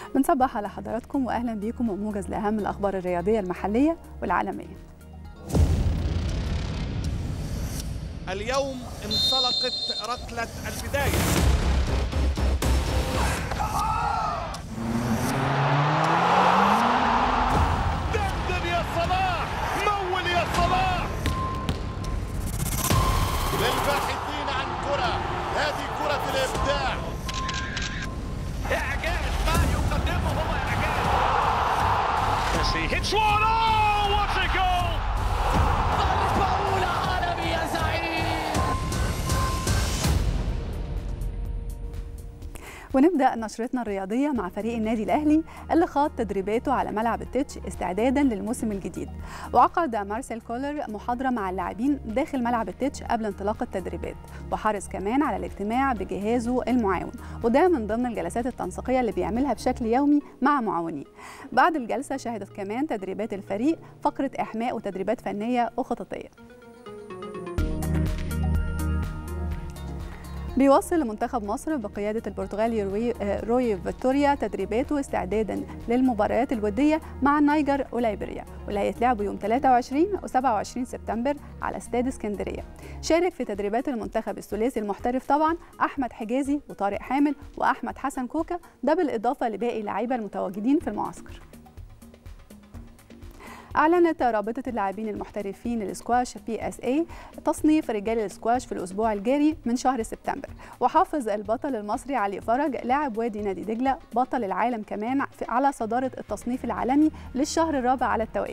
بنصبح على حضراتكم واهلا بيكم وموجز لاهم الاخبار الرياضيه المحليه والعالميه. اليوم انطلقت ركلة البداية دندن يا صلاح مول يا صلاح للباحثين عن كرة هذه كرة الإبداع إعجاز ما يقدمه هو إعجاز Messi hits one oh what a goal ضربة أولى عالمي يا زعيم ونبدا نشرتنا الرياضيه مع فريق النادي الاهلي اللي خاض تدريباته على ملعب التتش استعدادا للموسم الجديد وعقد مارسيل كولر محاضره مع اللاعبين داخل ملعب التتش قبل انطلاق التدريبات وحرص كمان على الاجتماع بجهازه المعاون وده من ضمن الجلسات التنسيقيه اللي بيعملها بشكل يومي مع معاونيه بعد الجلسه شهدت كمان تدريبات الفريق فقره احماء وتدريبات فنيه وخططيه بيواصل منتخب مصر بقيادة البرتغالي روي, روي فيكتوريا تدريباته استعدادا للمباريات الودية مع النيجر وليبيريا واللي هيتلعبوا يوم 23 و 27 سبتمبر على استاد اسكندرية شارك في تدريبات المنتخب الثلاثي المحترف طبعا أحمد حجازي وطارق حامل وأحمد حسن كوكا ده بالإضافة لباقي اللعيبة المتواجدين في المعسكر أعلنت رابطة اللاعبين المحترفين للسكواش بي اس اي تصنيف رجال السكواش في الأسبوع الجاري من شهر سبتمبر وحافظ البطل المصري علي فرج لاعب وادي نادي دجلة بطل العالم كمان على صدارة التصنيف العالمي للشهر الرابع على التوالي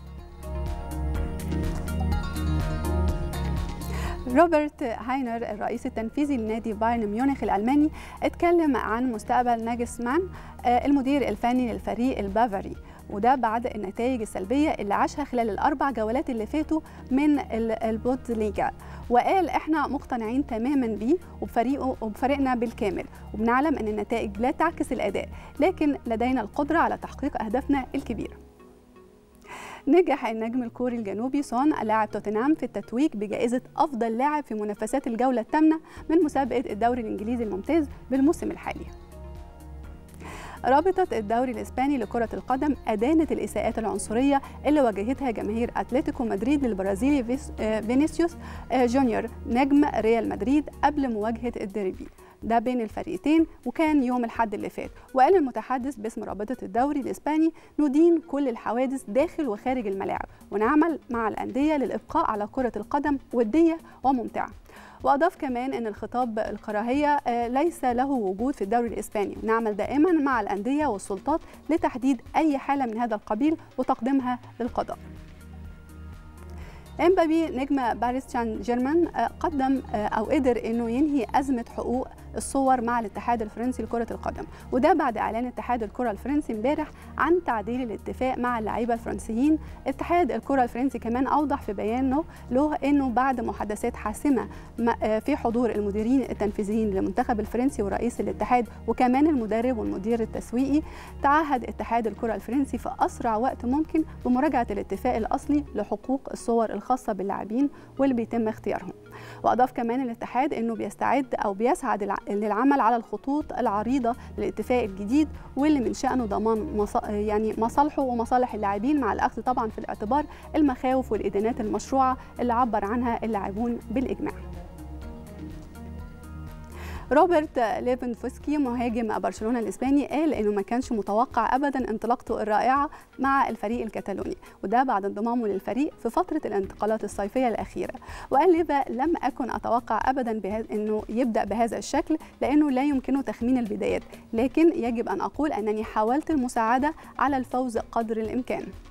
روبرت هاينر الرئيس التنفيذي لنادي بايرن ميونخ الألماني اتكلم عن مستقبل ناجسمان المدير الفني للفريق البافاري وده بعد النتائج السلبية اللي عاشها خلال الأربع جولات اللي فاتوا من البوندسليجا وقال احنا مقتنعين تماما بيه وبفريقه وبفريقنا بالكامل وبنعلم ان النتائج لا تعكس الأداء لكن لدينا القدرة على تحقيق أهدافنا الكبيرة نجح النجم الكوري الجنوبي سون لاعب توتنهام في التتويج بجائزة أفضل لاعب في منافسات الجولة الثامنة من مسابقة الدوري الإنجليزي الممتاز بالموسم الحالي رابطة الدوري الإسباني لكرة القدم أدانت الإساءات العنصرية اللي واجهتها جماهير أتلتيكو مدريد للبرازيلي فينيسيوس جونيور نجم ريال مدريد قبل مواجهة الديربي ده بين الفريقين وكان يوم الحد اللي فات وقال المتحدث باسم رابطة الدوري الإسباني ندين كل الحوادث داخل وخارج الملاعب ونعمل مع الأندية للإبقاء على كرة القدم ودية وممتعة واضاف كمان ان الخطاب الكراهيه ليس له وجود في الدوري الاسباني نعمل دائما مع الانديه والسلطات لتحديد اي حاله من هذا القبيل وتقديمها للقضاء امبابي نجم باريس سان جيرمان قدم او قدر انه ينهي ازمه حقوق الصور مع الاتحاد الفرنسي لكرة القدم وده بعد إعلان اتحاد الكرة الفرنسي امبارح عن تعديل الاتفاق مع اللعيبة الفرنسيين اتحاد الكرة الفرنسي كمان أوضح في بيانه له أنه بعد محادثات حاسمة في حضور المديرين التنفيذيين للمنتخب الفرنسي ورئيس الاتحاد وكمان المدرب والمدير التسويقي تعهد اتحاد الكرة الفرنسي في أسرع وقت ممكن بمراجعة الاتفاق الأصلي لحقوق الصور الخاصة باللاعبين واللي بيتم اختيارهم وأضاف كمان الاتحاد أنه بيستعد أو بيسعى للعمل على الخطوط العريضة للاتفاق الجديد واللي من شأنه ضمان مص... يعني مصالحه ومصالح اللاعبين مع الأخذ طبعا في الاعتبار المخاوف والإدانات المشروعة اللي عبر عنها اللاعبون بالإجماع روبرت ليفندوفسكي مهاجم برشلونه الاسباني قال انه ما كانش متوقع ابدا انطلاقته الرائعه مع الفريق الكتالوني وده بعد انضمامه للفريق في فتره الانتقالات الصيفيه الاخيره وقال ليفا لم اكن اتوقع ابدا بهذا انه يبدا بهذا الشكل لانه لا يمكنه تخمين البدايات لكن يجب ان اقول انني حاولت المساعده على الفوز قدر الامكان